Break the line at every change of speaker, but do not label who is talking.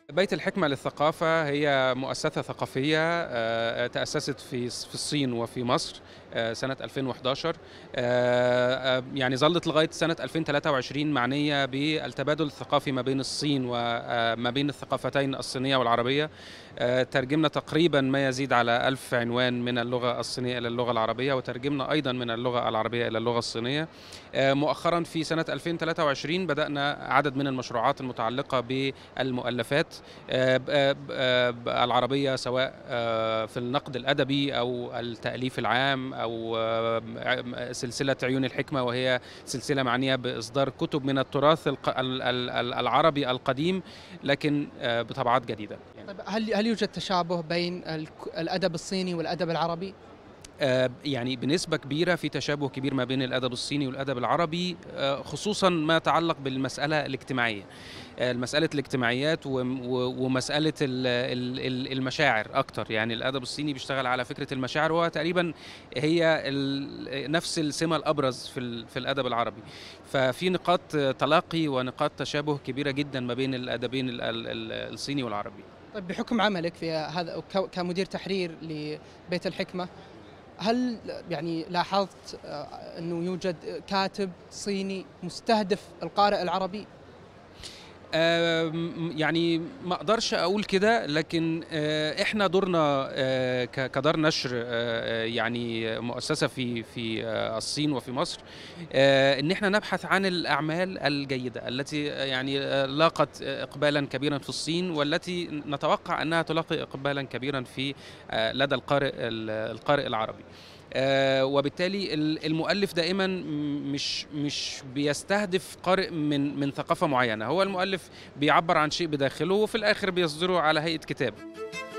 بيت الحكمة للثقافة هي مؤسسة ثقافية آه، تأسست في في الصين وفي مصر آه، سنة 2011 آه، آه، يعني ظلت لغاية سنة 2023 معنية بالتبادل الثقافي ما بين الصين وما بين الثقافتين الصينية والعربية آه، ترجمنا تقريبا ما يزيد على ألف عنوان من اللغة الصينية إلى اللغة العربية وترجمنا أيضا من اللغة العربية إلى اللغة الصينية آه، مؤخرا في سنة 2023 بدأنا عدد من المشروعات المتعلقة بالمؤلفات آه، ب- آه، ب- آه، ب- العربية سواء آه، في النقد الأدبي أو التأليف العام أو آه، ع- سلسلة عيون الحكمة وهي سلسلة معنية بإصدار كتب من التراث الق- ال- ال- ال- العربي القديم لكن آه، بطبعات جديدة
طيب هل هل يوجد تشابه بين الك- الادب الصيني والادب العربي؟
آه، يعني بنسبة كبيرة في تشابه كبير ما بين الأدب الصيني والأدب العربي آه، خصوصا ما يتعلق بالمسألة الاجتماعية آه، مسألة الاجتماعيات وم- و- ومسألة ال- ال- ال- المشاعر أكتر يعني الأدب الصيني بيشتغل على فكرة المشاعر وهو تقريبا هي ال- نفس السمة الأبرز في ال- في الأدب العربي ففي نقاط آه، تلاقي ونقاط تشابه كبيرة جدا ما بين الأدبين ال- ال- ال- الصيني والعربي
طيب بحكم عملك في هذا أو ك- كمدير تحرير لبيت الحكمه هل يعني لاحظت آه، انه يوجد كاتب صيني مستهدف القارئ العربي؟
آم، يعني ما اقدرش اقول كده لكن آه، احنا دورنا آه، ك- كدار نشر آه، آه، يعني مؤسسه في في آه، الصين وفي مصر آه، ان احنا نبحث عن الاعمال الجيده التي آه، يعني آه، لاقت اقبالا كبيرا في الصين والتي نتوقع انها تلاقي اقبالا كبيرا في آه، لدى القارئ القارئ العربي آه، وبالتالي ال- المؤلف دائما م- مش مش بيستهدف قارئ من من ثقافه معينه هو المؤلف بيعبر عن شيء بداخله وفي الاخر بيصدره على هيئه كتاب